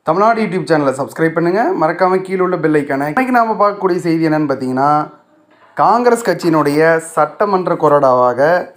Tamil Nadu YouTube சேனலை subscribe பண்ணுங்கள் மறக்காமல் கீழே உள்ள பெல் ஐக்கானை இன்றைக்கி நாம் பார்க்கக்கூடிய செய்தி என்னன்னு பார்த்தீங்கன்னா காங்கிரஸ் கட்சியினுடைய சட்டமன்ற கொறடாவாக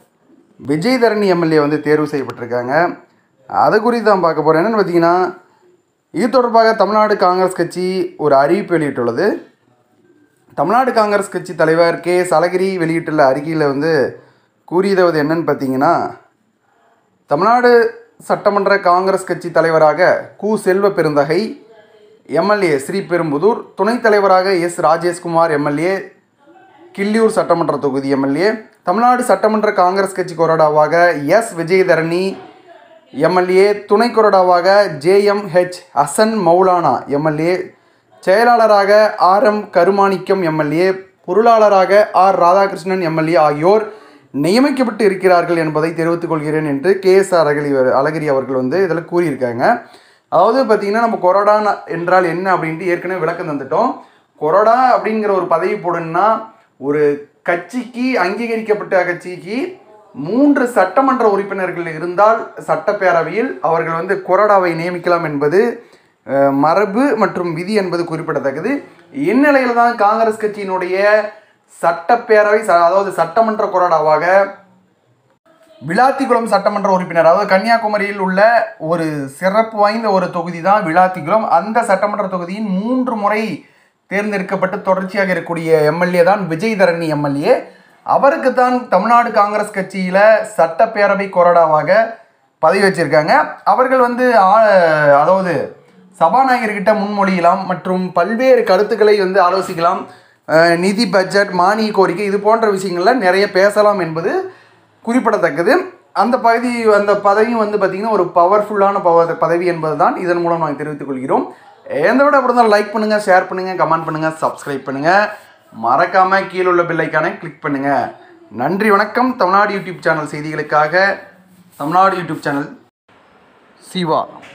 விஜயதரணி எம்எல்ஏ வந்து தேர்வு செய்யப்பட்டிருக்காங்க அது குறித்து தான் பார்க்க போகிறோம் என்னென்னு பார்த்தீங்கன்னா இது தொடர்பாக தமிழ்நாடு காங்கிரஸ் கட்சி ஒரு அறிவிப்பு வெளியிட்டுள்ளது தமிழ்நாடு காங்கிரஸ் கட்சி தலைவர் கே எஸ் அழகிரி வெளியிட்டுள்ள அறிக்கையில் வந்து கூறியதாவது என்னன்னு பார்த்தீங்கன்னா தமிழ்நாடு சட்டமன்ற காங்கிரஸ் கட்சி தலைவராக கு செல்வ பெருந்தகை எம்எல்ஏ ஸ்ரீபெரும்புதூர் துணைத் தலைவராக எஸ் ராஜேஷ்குமார் எம்எல்ஏ கிள்ளியூர் சட்டமன்ற தொகுதி எம்எல்ஏ தமிழ்நாடு சட்டமன்ற காங்கிரஸ் கட்சி கொறடாவாக எஸ் விஜயதரணி எம்எல்ஏ துணை கொறடாவாக ஜேஎம்ஹெச் ஹசன் மௌலானா எம்எல்ஏ செயலாளராக ஆர் எம் கருமாணிக்கம் எம்எல்ஏ பொருளாளராக ஆர் ராதாகிருஷ்ணன் எம்எல்ஏ ஆகியோர் நியமிக்கப்பட்டு இருக்கிறார்கள் என்பதை தெரிவித்துக் கொள்கிறேன் என்று கே எஸ் அழகிரி அழகிரி அவர்கள் வந்து இதில் கூறியிருக்காங்க அதாவது பார்த்தீங்கன்னா நம்ம கொரோடா என்றால் என்ன அப்படின்ட்டு ஏற்கனவே விளக்கம் தந்துட்டோம் கொரோடா அப்படிங்கிற ஒரு பதவி போடணும்னா ஒரு கட்சிக்கு அங்கீகரிக்கப்பட்ட கட்சிக்கு மூன்று சட்டமன்ற உறுப்பினர்கள் இருந்தால் சட்டப்பேரவையில் அவர்கள் வந்து கொறடாவை நியமிக்கலாம் என்பது அஹ், மரபு மற்றும் விதி என்பது குறிப்பிடத்தக்கது இந்நிலையில் தான் காங்கிரஸ் கட்சியினுடைய சட்டப்பேரவை ச- அதாவது சட்டமன்ற கொறடாவாக விளாத்திக்குளம் சட்டமன்ற உறுப்பினர் அதாவது கன்னியாகுமரியில் உள்ள ஒரு சிறப்பு வாய்ந்த ஒரு தொகுதி தான் விளாத்திக்குளம் அந்த சட்டமன்ற தொகுதியின் மூன்று முறை தேர்ந்தெடுக்கப்பட்டு தொடர்ச்சியாக இருக்கக்கூடிய எம்எல்ஏ தான் விஜயதரணி எம்எல்ஏ அவருக்கு தான் தமிழ்நாடு காங்கிரஸ் கட்சியில் சட்டப்பேரவை கொறடாவாக பதவி வச்சிருக்காங்க அவர்கள் வந்து ஆ- அதாவது சபாநாயகர்கிட்ட முன்மொழியலாம் மற்றும் பல்வேறு கருத்துக்களை வந்து ஆலோசிக்கலாம் அஹ், நிதி பட்ஜெட் மானிய கோரிக்கை இது போன்ற விஷயங்கள்ல நிறைய பேசலாம் என்பது குறிப்பிடத்தக்கது அந்த பகுதி அந்த பதவியும் வந்து பார்த்திங்கன்னா ஒரு பவர்ஃபுல்லான பவ பதவி என்பது தான் இதன் மூலம் நாங்கள் தெரிவித்துக் கொள்கிறோம் எந்த விட அப்படி இருந்தாலும் லைக் பண்ணுங்கள் ஷேர் பண்ணுங்கள் கமெண்ட் பண்ணுங்கள் சப்ஸ்கிரைப் பண்ணுங்கள் மறக்காமல் கீழே உள்ள பெல்லைக்கானை கிளிக் பண்ணுங்கள் நன்றி வணக்கம் தமிழ்நாடு யூடியூப் சேனல் செய்திகளுக்காக தமிழ்நாடு யூடியூப் சேனல் சிவா